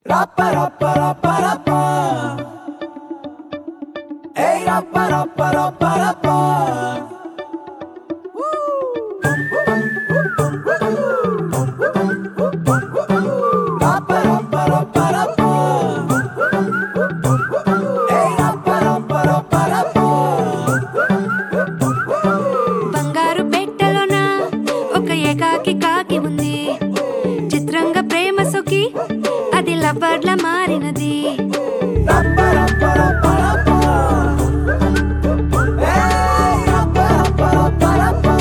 Rappa, rappa, rappa, rappa. Hey, rappa, rappa, rappa, rappa. Rappa, rappa, rappa, rappa. Hey, rappa, rappa, rappa, rappa. బంగారు పెట్టెలోన ఒక ఏకాకి కాకి ఉంది చిత్రంగా ప్రేమ సొకి అది లవర్ల మారినది Rappa, rappa, rappa, rappa. Hey, rappa, rappa, rappa, rappa.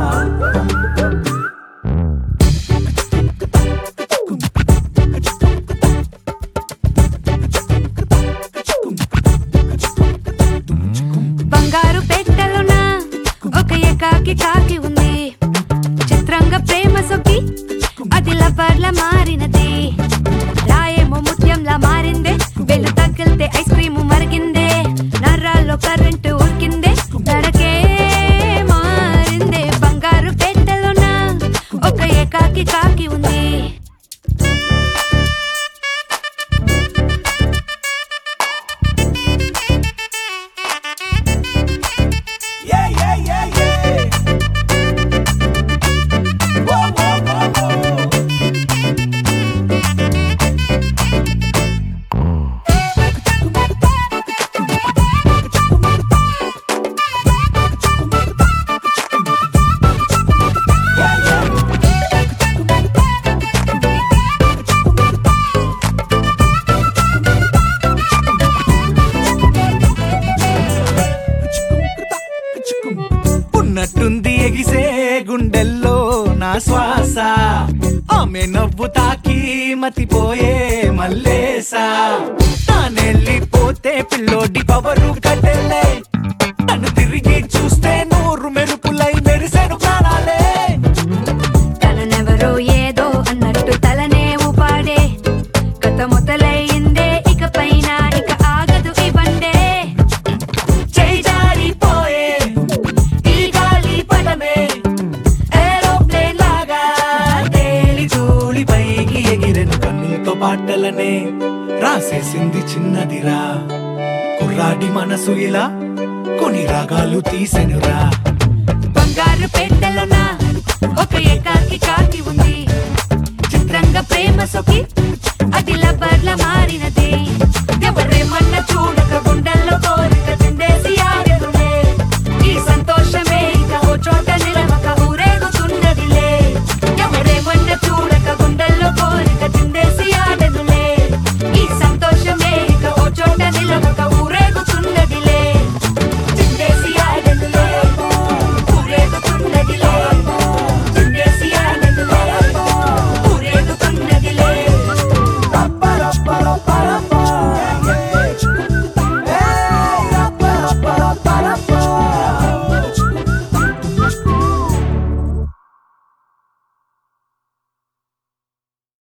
బంగారు పెట్టెలోన ఒక ఏకాకి కాకి ఉంది చిత్రంగా ప్రేమ సొకి అది లవర్ల మారినది రాయేమో ముత్యంలా మారిందే వెళ్ళు తగిలితే ఐస్ క్రీమ్ మరిగిందే నర్రాల్లో కరెంటు ఉరికిందే నడకే మారిందే బంగారు పెట్టెలోన ఒక ఏకాకి కాకి ఉంది Yeah, yeah, yeah, yeah. Whoa, whoa, whoa, whoa. ఉన్నట్టుంది ఎగిసే గుండెల్లో నా శ్వాస ఆమె నవ్వు తాకి మతిపోయే మల్లేసా తానెళ్ళిపోతే పిల్లోడి పవరు కట్టెలే తను తిరిగి చూస్తే నూరు మెరుపులై మెరిసెను ప్రాణాలే తననెవరో ఏదో అన్నట్టు తలనే ఊపాడే కథ మొదలైందే ఇక పైన ఇక ఆగదు ఈ బండే చేయి జారిపోయే ఈ గాలి పటమే ఏరోప్లేన్ లాగా తేలి చూలి పైకి ఎగిరెను కన్నులతో పాటలనే రాసేసింది చిన్నదిరా కుర్రాడి మనసు ఇలా కొన్ని రాగాలు తీసెనురా బంగారు పెట్టెలోన ఒక ఏకాకి కాకి ఉంది చిత్రంగా ప్రేమ సొకి అది లబ్బర్ల మారినది ఎవరేమన్నా